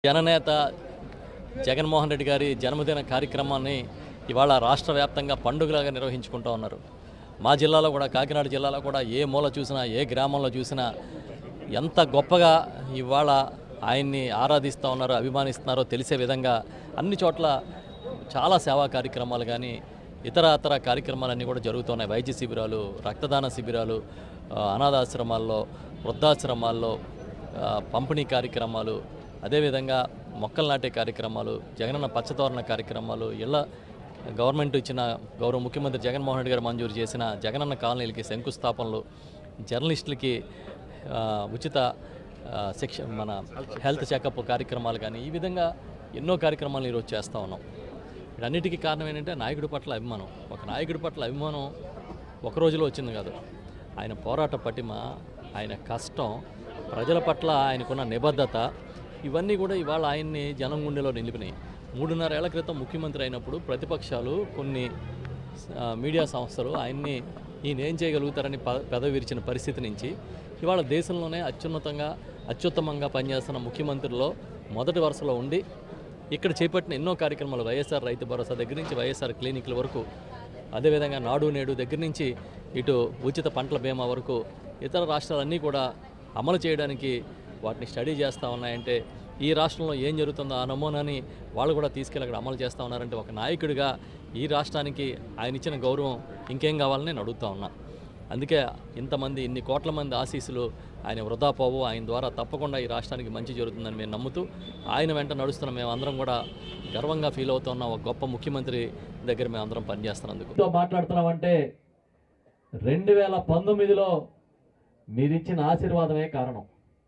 జననేత జగన్మోహన్ రెడ్డి గారి జన్మదిన కార్యక్రమాన్ని ఇవాళ రాష్ట్ర వ్యాప్తంగా పండుగలాగా నిర్వహించుకుంటూ ఉన్నారు మా జిల్లాలో కూడా కాకినాడ జిల్లాలో కూడా ఏ మూల చూసినా ఏ గ్రామంలో చూసినా ఎంత గొప్పగా ఇవాళ ఆయన్ని ఆరాధిస్తూ ఉన్నారో అభిమానిస్తున్నారో తెలిసే విధంగా అన్ని చోట్ల చాలా సేవా కార్యక్రమాలు కానీ ఇతర ఇతర కార్యక్రమాలన్నీ కూడా జరుగుతున్నాయి వైద్య శిబిరాలు రక్తదాన శిబిరాలు ఆ, అనాథాశ్రమాల్లో వృద్ధాశ్రమాల్లో ఆ, పంపిణీ కార్యక్రమాలు అదేవిధంగా మొక్కలు నాటే కార్యక్రమాలు జగనన్న పచ్చతోరణ కార్యక్రమాలు ఇళ్ళ గవర్నమెంట్ ఇచ్చిన గౌరవ ముఖ్యమంత్రి జగన్మోహన్ రెడ్డి గారు మంజూరు చేసిన జగనన్న కాలనీలకి శంకుస్థాపనలు జర్నలిస్టులకి ఆ, ఉచిత ఆ, శిక్ష మన హెల్త్ చెకప్ కార్యక్రమాలు కానీ ఈ విధంగా ఎన్నో కార్యక్రమాలు ఈరోజు చేస్తూ ఉన్నాం వీటన్నిటికీ కారణం ఏంటంటే నాయకుడి పట్ల అభిమానం ఒక నాయకుడి పట్ల అభిమానం ఒక రోజులో వచ్చింది కాదు ఆయన పోరాట పటిమ ఆయన కష్టం ప్రజల పట్ల ఆయనకున్న నిబద్ధత ఇవన్నీ కూడా ఇవాళ ఆయన్ని జనం గుండెలో నిలిపినాయి మూడున్నర ఏళ్ల క్రితం ముఖ్యమంత్రి అయినప్పుడు ప్రతిపక్షాలు కొన్ని ఆ, మీడియా సంస్థలు ఆయన్ని ఈయన ఏం చేయగలుగుతారని ప పెదవి విరిచిన పరిస్థితి నుంచి ఇవాళ దేశంలోనే అత్యున్నతంగా అత్యుత్తమంగా పనిచేస్తున్న ముఖ్యమంత్రుల్లో మొదటి వరుసలో ఉండి ఇక్కడ చేపట్టిన ఎన్నో కార్యక్రమాలు వైఎస్ఆర్ రైతు భరోసా దగ్గర నుంచి వైఎస్ఆర్ క్లినిక్ల వరకు అదేవిధంగా నాడు నేడు దగ్గర నుంచి ఇటు ఉచిత పంటల బీమా వరకు ఇతర రాష్ట్రాలన్నీ కూడా అమలు చేయడానికి వాటిని స్టడీ చేస్తూ ఉన్నాయంటే ఈ రాష్ట్రంలో ఏం జరుగుతుందో ఆ నమూనాని వాళ్ళు కూడా తీసుకెళ్ళి అక్కడ అమలు చేస్తూ ఉన్నారంటే ఒక నాయకుడిగా ఈ రాష్ట్రానికి ఆయన ఇచ్చిన గౌరవం ఇంకేం కావాలని నేను అడుగుతా ఉన్నా అందుకే ఇంతమంది ఇన్ని కోట్ల మంది ఆశీస్సులు ఆయన వృధా పోవు ఆయన ద్వారా తప్పకుండా ఈ రాష్ట్రానికి మంచి జరుగుతుందని మేము నమ్ముతూ ఆయన వెంట నడుస్తున్న మేము అందరం కూడా గర్వంగా ఫీల్ అవుతున్న ఒక గొప్ప ముఖ్యమంత్రి దగ్గర మేము అందరం పనిచేస్తున్నందుకు తో మాట్లాడుతున్నామంటే రెండు వేల పంతొమ్మిదిలో మీరిచ్చిన ఆశీర్వాదమే కారణం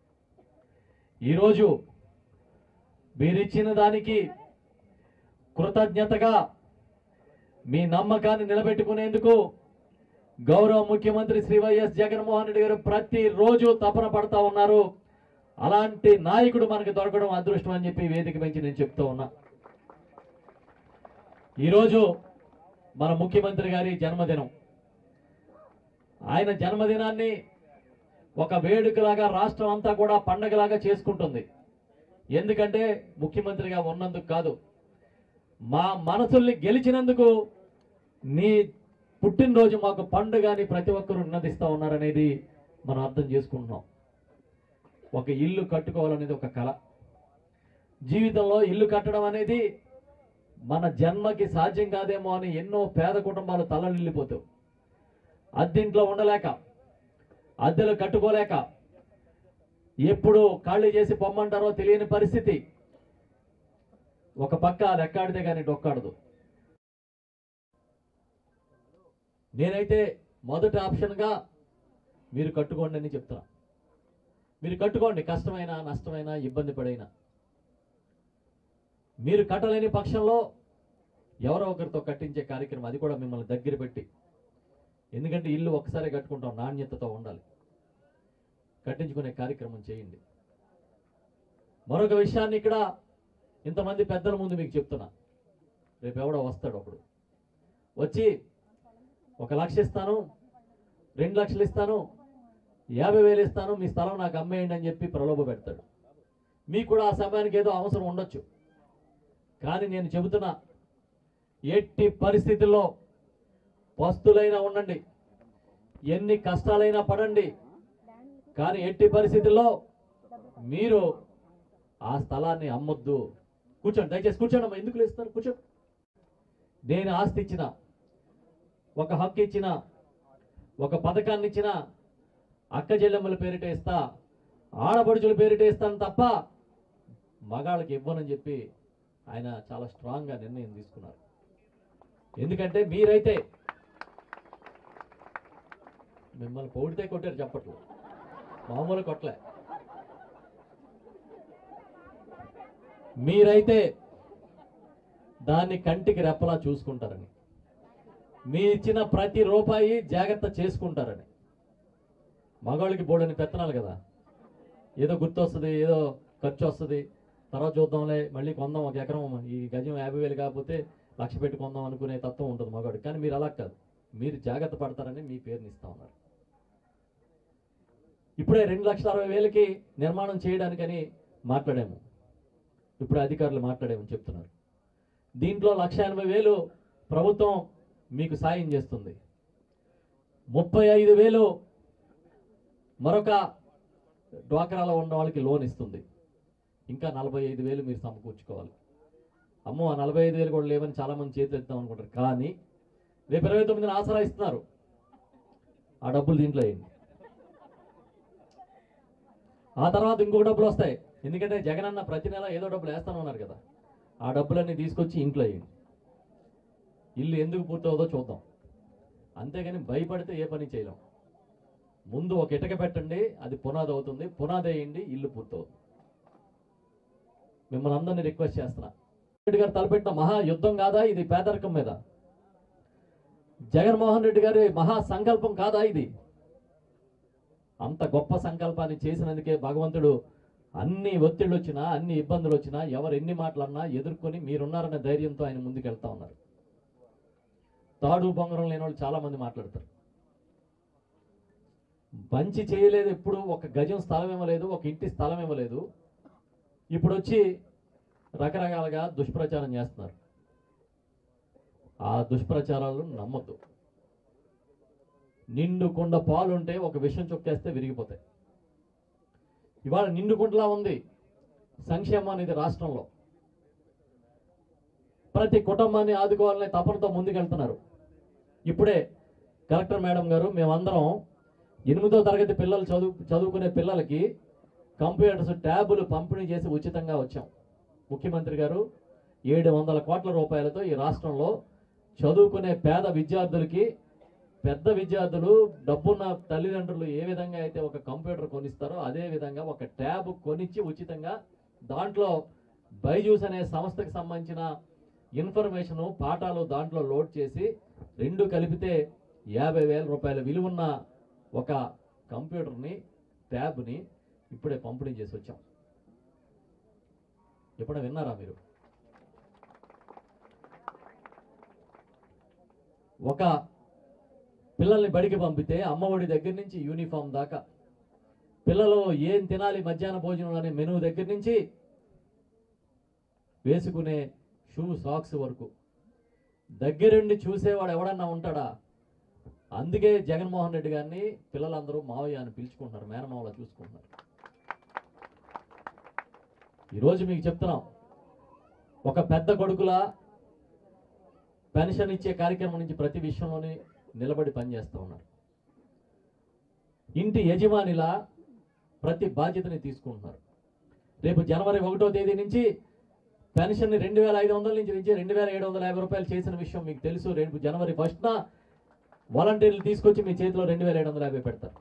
ఈరోజు మీరిచ్చిన దానికి కృతజ్ఞతగా మీ నమ్మకాన్ని నిలబెట్టుకునేందుకు గౌరవ ముఖ్యమంత్రి శ్రీ వైఎస్ జగన్మోహన్ రెడ్డి గారు ప్రతిరోజు తపన పడతా ఉన్నారు అలాంటి నాయకుడు మనకు దొరకడం అదృష్టం అని చెప్పి వేదిక పెంచి నేను చెప్తూ ఉన్నా ఈరోజు మన ముఖ్యమంత్రి గారి జన్మదినం ఆయన జన్మదినాన్ని ఒక వేడుకలాగా రాష్ట్రం అంతా కూడా పండగలాగా చేసుకుంటుంది ఎందుకంటే ముఖ్యమంత్రిగా ఉన్నందుకు కాదు మా మనసుల్ని గెలిచినందుకు నీ పుట్టినరోజు మాకు పండుగ అని ప్రతి ఒక్కరూ ఉన్నదిస్తూ ఉన్నారనేది మనం అర్థం చేసుకుంటున్నాం ఒక ఇల్లు కట్టుకోవాలనేది ఒక కళ జీవితంలో ఇల్లు కట్టడం అనేది మన జన్మకి సాధ్యం కాదేమో అని ఎన్నో పేద కుటుంబాలు తలనిల్లిపోతావు అద్దెంట్లో ఉండలేక అద్దెలు కట్టుకోలేక ఎప్పుడు ఖాళీ చేసి పొమ్మంటారో తెలియని పరిస్థితి ఒక పక్క రెక్కాడితే కానీ డొక్కాడదు నేనైతే మొదటి ఆప్షన్గా మీరు కట్టుకోండి అని చెప్తున్నా మీరు కట్టుకోండి కష్టమైనా నష్టమైనా ఇబ్బంది పడైనా మీరు కట్టలేని పక్షంలో ఎవరో ఒకరితో కట్టించే కార్యక్రమం అది కూడా మిమ్మల్ని దగ్గర పెట్టి ఎందుకంటే ఇల్లు ఒకసారి కట్టుకుంటాం నాణ్యతతో ఉండాలి కట్టించుకునే కార్యక్రమం చేయండి మరొక విషయాన్ని ఇక్కడ ఇంతమంది పెద్దల ముందు మీకు చెప్తున్నా రేపు ఎవడో వస్తాడు అప్పుడు వచ్చి ఒక లక్ష ఇస్తాను రెండు లక్షలు ఇస్తాను యాభై వేలు ఇస్తాను మీ స్థలం నాకు అమ్మేయండి అని చెప్పి ప్రలోభ పెడతాడు మీకు కూడా ఆ సమయానికి ఏదో అవసరం ఉండొచ్చు కానీ నేను చెబుతున్నా ఎట్టి పరిస్థితుల్లో పస్తులైనా ఉండండి ఎన్ని కష్టాలైనా పడండి కానీ ఎట్టి పరిస్థితుల్లో మీరు ఆ స్థలాన్ని అమ్మొద్దు కూర్చోండి దయచేసి కూర్చోండి అమ్మా ఎందుకు లేస్తారు కూర్చో నేను ఆస్తి ఇచ్చిన ఒక హక్కు ఇచ్చిన ఒక పథకాన్ని ఇచ్చిన అక్క చెల్లెమ్మల పేరిట ఇస్తా ఆడపడుచుల పేరిట ఇస్తాను తప్ప మగాళ్ళకి ఇవ్వనని చెప్పి ఆయన చాలా స్ట్రాంగ్గా నిర్ణయం తీసుకున్నారు ఎందుకంటే మీరైతే మిమ్మల్ని పొగిడితే కొట్టారు చెప్పట్లు మామూలు కొట్టలే మీరైతే దాన్ని కంటికి రెప్పలా చూసుకుంటారని మీ ఇచ్చిన ప్రతి రూపాయి జాగ్రత్త చేసుకుంటారని మగవాళ్ళకి బోర్డని పెత్తనాలు కదా ఏదో గుర్తొస్తుంది ఏదో ఖర్చు వస్తుంది తర్వాత చూద్దాంలే మళ్ళీ కొందాం ఒక ఎకరం ఈ గజం యాభై వేలు కాకపోతే లక్ష పెట్టి కొందాం అనుకునే తత్వం ఉంటుంది మగవాడికి కానీ మీరు అలా కాదు మీరు జాగ్రత్త పడతారని మీ పేరుని ఇస్తా ఉన్నారు ఇప్పుడే రెండు లక్షల అరవై వేలకి నిర్మాణం చేయడానికని మాట్లాడాము ఇప్పుడు అధికారులు మాట్లాడేమని చెప్తున్నారు దీంట్లో లక్ష ఎనభై వేలు ప్రభుత్వం మీకు సాయం చేస్తుంది ముప్పై ఐదు వేలు మరొక డ్వాక్రాలో ఉన్న వాళ్ళకి లోన్ ఇస్తుంది ఇంకా నలభై ఐదు వేలు మీరు సమకూర్చుకోవాలి అమ్మో ఆ నలభై ఐదు వేలు కూడా లేవని చాలా మంది చేతులు ఎత్తాం అనుకుంటారు కానీ రేపు ఇరవై తొమ్మిదిన ఆసరా ఇస్తున్నారు ఆ డబ్బులు దీంట్లో వేయండి ఆ తర్వాత ఇంకొక డబ్బులు వస్తాయి ఎందుకంటే జగన్ అన్న ప్రతి నెల ఏదో డబ్బులు వేస్తాను ఉన్నారు కదా ఆ డబ్బులన్నీ తీసుకొచ్చి ఇంట్లో వేయండి ఇల్లు ఎందుకు పూర్తవుదో చూద్దాం అంతేగాని భయపడితే ఏ పని చేయలేం ముందు ఒక ఇటక పెట్టండి అది పునాది అవుతుంది పునాది వేయండి ఇల్లు పూర్తవుతుంది మిమ్మల్ని అందరినీ రిక్వెస్ట్ చేస్తున్నా రెడ్డి గారు తలపెట్టిన మహా యుద్ధం కాదా ఇది పేదరికం మీద జగన్మోహన్ రెడ్డి గారి మహా సంకల్పం కాదా ఇది అంత గొప్ప సంకల్పాన్ని చేసినందుకే భగవంతుడు అన్ని ఒత్తిళ్ళు వచ్చినా అన్ని ఇబ్బందులు వచ్చినా ఎవరు ఎన్ని మాటలన్నా ఎదుర్కొని మీరున్నారనే ధైర్యంతో ఆయన ముందుకెళ్తా ఉన్నారు తాడు బొంగరం లేని వాళ్ళు చాలా మంది మాట్లాడతారు మంచి చేయలేదు ఎప్పుడు ఒక గజం స్థలం ఇవ్వలేదు ఒక ఇంటి స్థలం ఇవ్వలేదు ఇప్పుడు వచ్చి రకరకాలుగా దుష్ప్రచారం చేస్తున్నారు ఆ దుష్ప్రచారాలు నమ్మద్దు నిండు కుండ పాలు ఉంటే ఒక విషం చొక్కేస్తే విరిగిపోతాయి ఇవాళ నిండు కుండలా ఉంది సంక్షేమం అనేది రాష్ట్రంలో ప్రతి కుటుంబాన్ని ఆదుకోవాలనే తపనతో ముందుకెళ్తున్నారు ఇప్పుడే కలెక్టర్ మేడం గారు మేమందరం ఎనిమిదో తరగతి పిల్లలు చదువు చదువుకునే పిల్లలకి కంప్యూటర్స్ ట్యాబులు పంపిణీ చేసి ఉచితంగా వచ్చాం ముఖ్యమంత్రి గారు ఏడు వందల కోట్ల రూపాయలతో ఈ రాష్ట్రంలో చదువుకునే పేద విద్యార్థులకి పెద్ద విద్యార్థులు డబ్బున్న తల్లిదండ్రులు ఏ విధంగా అయితే ఒక కంప్యూటర్ కొనిస్తారో అదే విధంగా ఒక ట్యాబ్ కొనిచ్చి ఉచితంగా దాంట్లో బైజూస్ అనే సంస్థకి సంబంధించిన ఇన్ఫర్మేషను పాఠాలు దాంట్లో లోడ్ చేసి రెండు కలిపితే యాభై వేల రూపాయల విలువన్న ఒక కంప్యూటర్ని ట్యాబ్ని ఇప్పుడే పంపిణీ చేసి వచ్చాం ఎప్పుడైనా విన్నారా మీరు ఒక పిల్లల్ని బడికి పంపితే అమ్మఒడి దగ్గర నుంచి యూనిఫామ్ దాకా పిల్లలు ఏం తినాలి మధ్యాహ్న భోజనం అనే మెనువు దగ్గర నుంచి వేసుకునే షూ సాక్స్ వరకు దగ్గరుండి చూసేవాడు ఎవడన్నా ఉంటాడా అందుకే జగన్మోహన్ రెడ్డి గారిని పిల్లలందరూ మావయ్య అని పిలుచుకుంటున్నారు మేనమావలా చూసుకుంటున్నారు ఈరోజు మీకు చెప్తున్నాం ఒక పెద్ద కొడుకులా పెన్షన్ ఇచ్చే కార్యక్రమం నుంచి ప్రతి విషయంలోనే నిలబడి పనిచేస్తూ ఉన్నారు ఇంటి యజమానిలా ప్రతి బాధ్యతని తీసుకుంటున్నారు రేపు జనవరి ఒకటో తేదీ నుంచి పెన్షన్ని రెండు వేల ఐదు వందల నుంచి నుంచి రెండు వేల ఏడు వందల యాభై రూపాయలు చేసిన విషయం మీకు తెలుసు రేపు జనవరి ఫస్ట్న వాలంటీర్లు తీసుకొచ్చి మీ చేతిలో రెండు వేల ఏడు వందల యాభై పెడతారు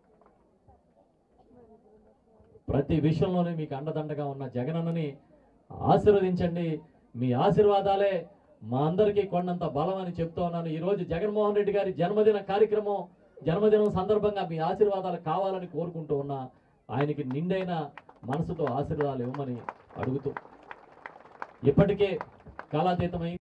ప్రతి విషయంలోనే మీకు అండదండగా ఉన్న జగనన్నని ఆశీర్వదించండి మీ ఆశీర్వాదాలే మా అందరికీ కొండంత బలం అని చెప్తా ఉన్నాను ఈరోజు జగన్మోహన్ రెడ్డి గారి జన్మదిన కార్యక్రమం జన్మదినం సందర్భంగా మీ ఆశీర్వాదాలు కావాలని కోరుకుంటూ ఉన్నా ఆయనకి నిండైన మనసుతో ఆశీర్వాదాలు ఇవ్వమని అడుగుతూ ఇప్పటికే కాలాతీతమై